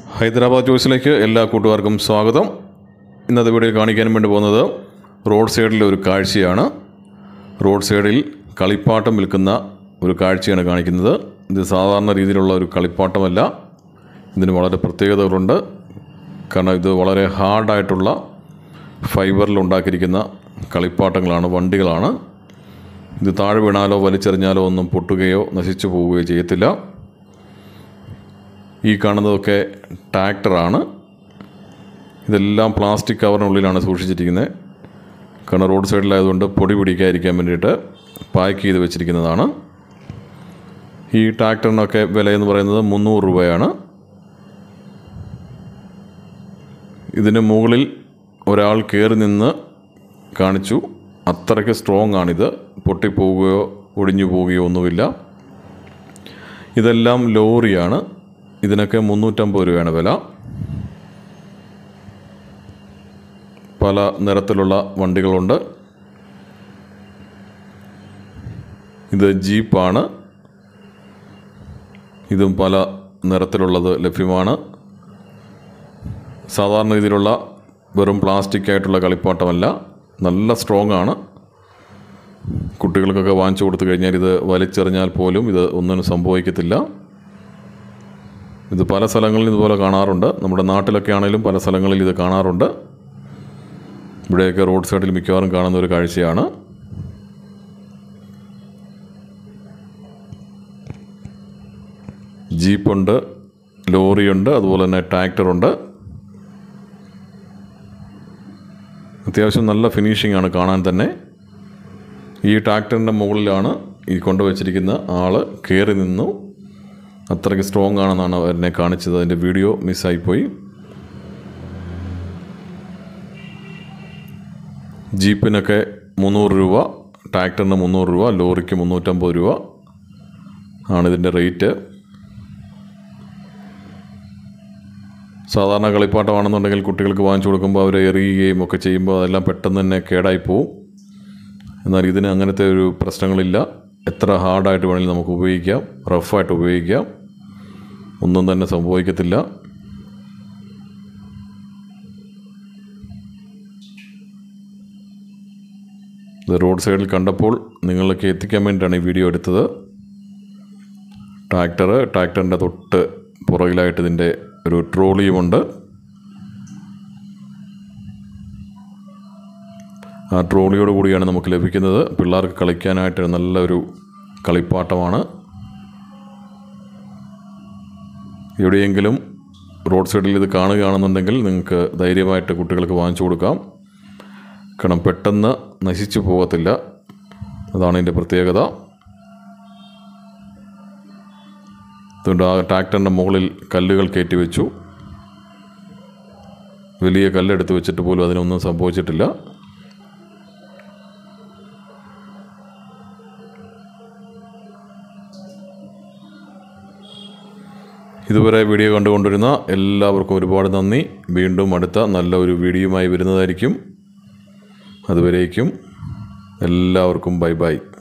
ഹൈദരാബാദ് ചോയ്സിലേക്ക് എല്ലാ കൂട്ടുകാർക്കും സ്വാഗതം ഇന്നത്തെ വീഡിയോ കാണിക്കാൻ വേണ്ടി പോകുന്നത് റോഡ് സൈഡിലെ ഒരു കാഴ്ചയാണ് റോഡ് സൈഡിൽ കളിപ്പാട്ടം വിൽക്കുന്ന ഒരു കാഴ്ചയാണ് കാണിക്കുന്നത് ഇത് സാധാരണ രീതിയിലുള്ള ഒരു കളിപ്പാട്ടമല്ല ഇതിന് വളരെ പ്രത്യേകതകളുണ്ട് കാരണം ഇത് വളരെ ഹാർഡായിട്ടുള്ള ഫൈബറിൽ ഉണ്ടാക്കിയിരിക്കുന്ന കളിപ്പാട്ടങ്ങളാണ് വണ്ടികളാണ് ഇത് താഴെ വീണാലോ വലിച്ചെറിഞ്ഞാലോ ഒന്നും പൊട്ടുകയോ നശിച്ചു പോവുകയോ ചെയ്യത്തില്ല ഈ കാണുന്നതൊക്കെ ട്രാക്ടറാണ് ഇതെല്ലാം പ്ലാസ്റ്റിക് കവറിനുള്ളിലാണ് സൂക്ഷിച്ചിരിക്കുന്നത് കാരണം റോഡ് സൈഡിലായതുകൊണ്ട് പൊടി പിടിക്കാതിരിക്കാൻ വേണ്ടിയിട്ട് പാക്ക് ചെയ്ത് വെച്ചിരിക്കുന്നതാണ് ഈ ട്രാക്ടറിനൊക്കെ വില എന്ന് പറയുന്നത് മുന്നൂറ് രൂപയാണ് ഇതിന് മുകളിൽ ഒരാൾ കയറി നിന്ന് കാണിച്ചു അത്രയ്ക്ക് സ്ട്രോങ് ആണിത് പൊട്ടിപ്പോവുകയോ ഒടിഞ്ഞു പോവുകയോ ഒന്നുമില്ല ഇതെല്ലാം ലോറിയാണ് ഇതിനൊക്കെ മുന്നൂറ്റമ്പത് രൂപയാണ് വില പല നിറത്തിലുള്ള വണ്ടികളുണ്ട് ഇത് ജീപ്പാണ് ഇതും പല നിറത്തിലുള്ളത് ലഭ്യമാണ് സാധാരണ രീതിയിലുള്ള വെറും പ്ലാസ്റ്റിക് ആയിട്ടുള്ള കളിപ്പാട്ടമല്ല നല്ല സ്ട്രോങ് ആണ് കുട്ടികൾക്കൊക്കെ വാങ്ങിച്ചു കൊടുത്തു കഴിഞ്ഞാൽ ഇത് വലിച്ചെറിഞ്ഞാൽ പോലും ഇത് ഒന്നിനും സംഭവിക്കത്തില്ല ഇത് പല സ്ഥലങ്ങളിൽ ഇതുപോലെ കാണാറുണ്ട് നമ്മുടെ നാട്ടിലൊക്കെ ആണെങ്കിലും പല സ്ഥലങ്ങളിൽ ഇത് കാണാറുണ്ട് ഇവിടെയൊക്കെ റോഡ് സൈഡിൽ മിക്കവാറും കാണുന്ന ഒരു കാഴ്ചയാണ് ജീപ്പുണ്ട് ലോറിയുണ്ട് അതുപോലെ തന്നെ ട്രാക്ടറുണ്ട് അത്യാവശ്യം നല്ല ഫിനിഷിംഗ് ആണ് കാണാൻ തന്നെ ഈ ട്രാക്ടറിൻ്റെ മുകളിലാണ് ഈ കൊണ്ടുവച്ചിരിക്കുന്ന ആൾ കയറി നിന്നു അത്രയ്ക്ക് സ്ട്രോങ് ആണെന്നാണ് എന്നെ കാണിച്ചത് അതിൻ്റെ വീഡിയോ മിസ്സായിപ്പോയി ജീപ്പിനൊക്കെ മുന്നൂറ് രൂപ ട്രാക്ടറിന് മുന്നൂറ് രൂപ ലോറിക്ക് മുന്നൂറ്റമ്പത് രൂപ ആണ് ഇതിൻ്റെ റേറ്റ് സാധാരണ കളിപ്പാട്ടമാണെന്നുണ്ടെങ്കിൽ കുട്ടികൾക്ക് വാങ്ങിച്ചു കൊടുക്കുമ്പോൾ അവർ എറിയുകയും ഒക്കെ ചെയ്യുമ്പോൾ അതെല്ലാം പെട്ടെന്ന് തന്നെ കേടായി പോവും എന്നാൽ ഇതിന് അങ്ങനത്തെ ഒരു പ്രശ്നങ്ങളില്ല എത്ര ഹാർഡായിട്ട് വേണമെങ്കിലും നമുക്ക് ഉപയോഗിക്കാം റഫായിട്ട് ഉപയോഗിക്കാം ഒന്നും തന്നെ സംഭവിക്കത്തില്ല ഇത് റോഡ് സൈഡിൽ കണ്ടപ്പോൾ നിങ്ങളിലേക്ക് എത്തിക്കാൻ വേണ്ടിയിട്ടാണ് ഈ വീഡിയോ എടുത്തത് ട്രാക്ടർ ട്രാക്ടറിൻ്റെ തൊട്ട് പുറകിലായിട്ട് ഇതിൻ്റെ ഒരു ട്രോളിയുമുണ്ട് ആ ട്രോളിയോട് കൂടിയാണ് നമുക്ക് ലഭിക്കുന്നത് പിള്ളേർക്ക് കളിക്കാനായിട്ട് നല്ലൊരു കളിപ്പാട്ടമാണ് എവിടെയെങ്കിലും റോഡ് സൈഡിൽ ഇത് കാണുകയാണെന്നുണ്ടെങ്കിൽ നിങ്ങൾക്ക് ധൈര്യമായിട്ട് കുട്ടികൾക്ക് വാങ്ങിച്ചു കൊടുക്കാം കാരണം പെട്ടെന്ന് നശിച്ചു പോകത്തില്ല അതാണ് ഇതിൻ്റെ പ്രത്യേകത അതുകൊണ്ട് ആ ട്രാക്ടറിൻ്റെ മുകളിൽ കല്ലുകൾ കയറ്റി വെച്ചു വലിയ കല്ലെടുത്ത് വെച്ചിട്ട് പോലും അതിനൊന്നും സംഭവിച്ചിട്ടില്ല ഇതുവരെ വീഡിയോ കണ്ടുകൊണ്ടിരുന്ന എല്ലാവർക്കും ഒരുപാട് നന്ദി വീണ്ടും അടുത്ത നല്ല ഒരു വീഡിയോയുമായി വരുന്നതായിരിക്കും അതുവരേക്കും എല്ലാവർക്കും ബൈ ബൈ